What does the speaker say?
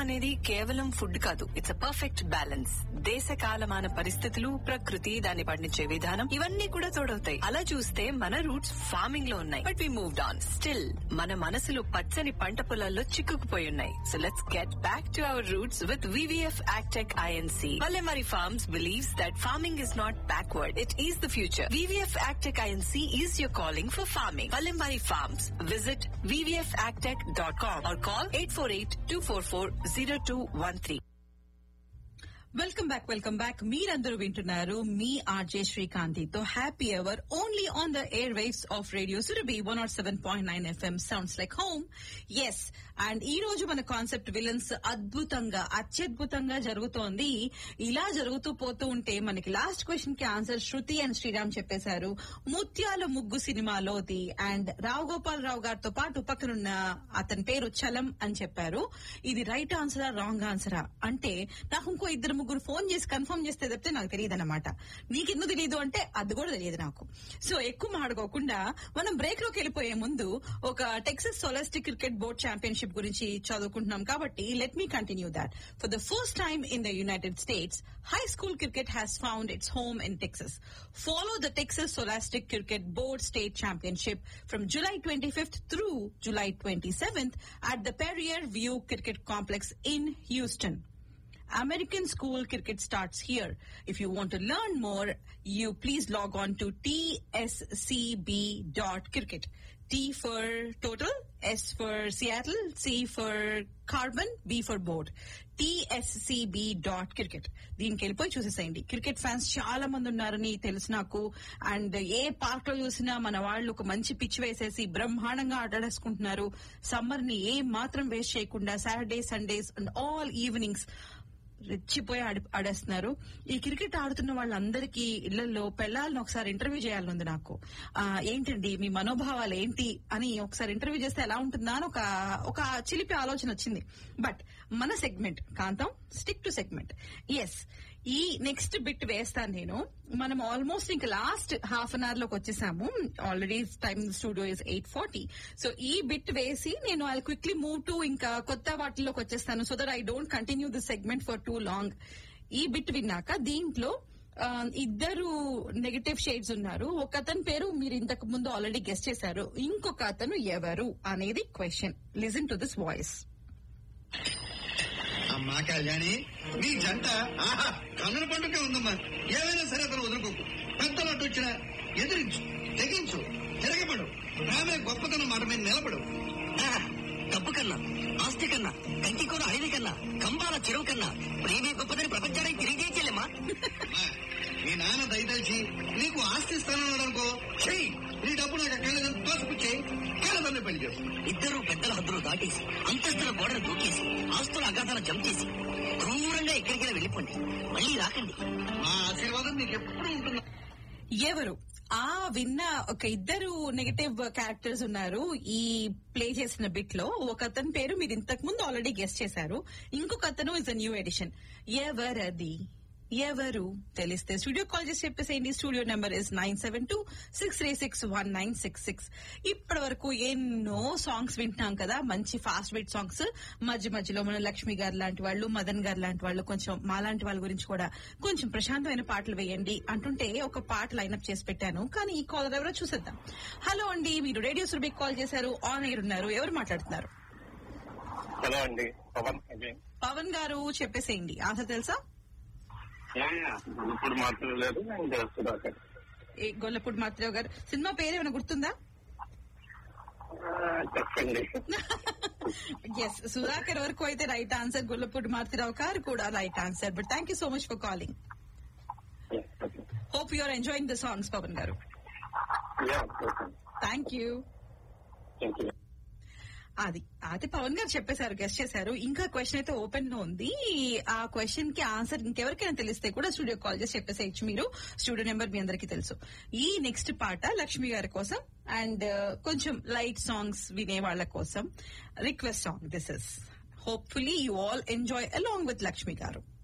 అనేది కేవలం ఫుడ్ కాదు ఇట్స్ అ పర్ఫెక్ట్ బ్యాలెన్స్ దేశ కాలమాన పరిస్థితులు ప్రకృతి దాన్ని పండించే విధానం ఇవన్నీ కూడా తోడవుతాయి అలా చూస్తే మన రూట్స్ ఫార్మింగ్ లో ఉన్నాయి but we moved on still మన మనసులు పచ్చని పంట పొలాల్లో చిక్కుకుపోయి ఉన్నాయి so let's get back to our roots with VVF agtech I N C Palemari Farms believes that farming is not backward, it is the future. VVF Agtech INC is your calling for farming. Palemari Farms. Visit vvfagtech.com or call 848-244-0213. Welcome back welcome back మీరందరూ వింటున్నారు మీ RJ శ్రీకాంతితో happy hour only on the airwaves of radio Surabhi one not seven point nine FM sounds like home yes and ఈ రోజు మన concept villains అద్భుతంగా అత్యద్భుతంగా జరుగుతోంది ఇలా జరుగుతూ పోతూ ఉంటే మనకి లాస్ట్ క్వశ్చన్ కి ఆన్సర్ శృతి అండ్ శ్రీరామ్ చెప్పేశారు ముత్యాల ముగ్గు సినిమాలోది అండ్ రావు గోపాల్ రావు గారితో పాటు పక్కనున్న అతని పేరు చలం అని చెప్పారు ఇది రైట్ ఆన్సరా రాంగ్ ఆన్సరా అంటే నాకు ఇంకో ఇద్దరు ముగ్గురు ఫోన్ చేసి కన్ఫర్మ్ చేస్తే తప్పితే నాకు తెలియదు అనమాట నీకెందుకు తెలియదు అంటే అది కూడా తెలియదు నాకు సో ఎక్కువ మాడుకోకుండా మనం బ్రేక్ లోకి వెళ్ళిపోయే ముందు ఒక Texas scholastic cricket board championship గురించి చదువుకుంటున్నాం కాబట్టి let me continue that for the first time in the United States high school cricket has found its home in Texas follow the Texas scholastic cricket board state championship from July twenty fifth through July twenty seventh at the Prairie View cricket complex in Houston American school cricket starts here. If you want to learn more, you please log on to tscb.cricket. T for total, S for Seattle, C for carbon, B for board. టీఎస్సీబీ.cricket దీనికి వెళ్ళిపోయి చూసేసేయండి cricket fans చాలా మంది ఉన్నారని తెలుసు నాకు and A park లో చూసినా మన వాళ్ళు ఒక మంచి పిచ్ వేసేసి బ్రహ్మాండంగా ఆటాడేసుకుంటున్నారు సమ్మర్ ని ఏ మాత్రం వేస్ట్ చేయకుండా Saturday Sundays and all evenings రెచ్చిపోయి ఆడి ఆడేస్తున్నారు ఈ క్రికెట్ ఆడుతున్న వాళ్ళందరికీ ఇళ్లలో పెళ్ళాలను ఒకసారి ఇంటర్వ్యూ చేయాలనుంది నాకు ఆ, ఏంటండి మీ మనోభావాలు ఏంటి అని ఒకసారి ఇంటర్వ్యూ చేస్తే ఎలా ఉంటుందా అని ఒక ఒక చిలిపి ఆలోచన వచ్చింది బట్ మన సెగ్మెంట్ కాంతం స్టిక్ టు సెగ్మెంట్ ఎస్ ఈ నెక్స్ట్ బిట్ వేస్తాను నేను మనం ఆల్మోస్ట్ ఇంకా లాస్ట్ హాఫ్ అన్ అవర్ లోకి వచ్చేసాము already time studio is eight forty so ఈ బిట్ వేసి నేను ఐ క్విక్లీ మూవ్ టు ఇంకా కొత్త వాటిలోకి వచ్చేస్తాను so that I don't continue this segment for too long ఈ బిట్ విన్నాక దీంట్లో ఆ, ఇద్దరు నెగటివ్ షేడ్స్ ఉన్నారు ఒక అతని పేరు మీరు ఇంతకు ముందు ఆల్రెడీ గెస్ట్ చేశారు ఇంకొక అతను ఎవరు అనేది question listen to this voice అమ్మా కళ్యాణి నీ జంట ఆహా కన్నుల పండుగ ఉందమ్మా ఏమైనా సరే అతను వదులుకోకు పెద్ద లడ్డు వచ్చినా ఎదిరించు తెగించు తిరగబడు ఆమె గొప్పతనం మాట మీద నిలబడు డబ్బు కన్నా ఆస్తి కన్నా కంటి కూర అడవి కన్నా కంబాల చెరువు కన్నా ప్రేమే గొప్పదని ప్రపంచానికి తెలియజేయలేమా అమ్మా, మీ నాన్న దయదలిచి నీకు ఆస్తి ఇస్తానన్నాడు అనుకో చెయ్యి నీ డబ్బు నాకు అక్కర్లేదని తోసిపుచ్చేయి కాలదన్నే పెళ్లి చేసు ఇద్దరు పెద్దల హద్దులు దాటేసి అంతస్తుల గోడలు దూకేసి ఆస్తుల అగాధాలు జంప్ చేసి క్రూరంగా ఎక్కడికైనా వెళ్ళిపోండి మళ్ళీ రాకండి మా ఆశీర్వాదం నీకు ఎప్పుడు ఉంటుంది ఎవరు ఆ విన్న ఒక ఇద్దరు నెగటివ్ క్యారెక్టర్స్ ఉన్నారు ఈ ప్లే చేసిన బిట్ లో ఒక అతని పేరు మీరు ఇంతకు ముందు ఆల్రెడీ గెస్ట్ చేశారు ఇంకొక అతను ఇస్ అ న్యూ ఎడిషన్ ఎవరది ఎవరు తెలిస్తే స్టూడియో కాల్ చేసి చెప్పేసేయండి studio number is nine seven two six three six one nine six six ఇప్పటి వరకు ఎన్నో సాంగ్స్ వింటున్నాం కదా మంచి ఫాస్ట్ బీట్ సాంగ్స్ మధ్య మధ్యలో మన లక్ష్మి గారు లాంటి వాళ్ళు మదన్ గారు లాంటి వాళ్ళు కొంచెం మాలాంటి వాళ్ళ గురించి కూడా కొంచెం ప్రశాంతమైన పాటలు వేయండి అంటుంటే ఒక పాట లైన్అప్ చేసి పెట్టాను కానీ ఈ కాలర్ ఎవరో చూసేద్దాం హలో అండి మీరు రేడియో సురభికి కాల్ చేశారు ఆన్ ఎయిర్ ఉన్నారు ఎవరు మాట్లాడుతున్నారు హలో అండి పవన్ అగైన్ పవన్ గారు చెప్పేసేయండి ఆన్సర్ తెలుసా ఇప్పుడు మాట్లాడలేదు నేను సుధాకర్ ఏ గొల్లపూడి మాత్రరావు గారు సినిమా పేరు ఏమైనా గుర్తుందా ఆ, చెప్పండి ఎస్ సుధాకర్ వరకు అయితే రైట్ ఆన్సర్ గొల్లపూడి మారుతిరావు గారు కూడా right answer but thank you so much for calling hope you are enjoying the songs Pavan గారు థ్యాంక్ యూ థ్యాంక్ యూ అది అది పవన్ గారు చెప్పేశారు గెస్ట్ చేశారు ఇంకా క్వశ్చన్ అయితే ఓపెన్ లో ఉంది ఆ క్వశ్చన్ కి ఆన్సర్ ఇంకెవరికైనా తెలిస్తే కూడా స్టూడియో కాల్ చేసి చెప్పేసేయచ్చు మీరు స్టూడియో నెంబర్ మీ అందరికీ తెలుసు ఈ నెక్స్ట్ పాట లక్ష్మి గారి కోసం అండ్ కొంచెం లైట్ సాంగ్స్ వినే వాళ్ళ కోసం request song this is hopefully you all enjoy along with Lakshmi గారు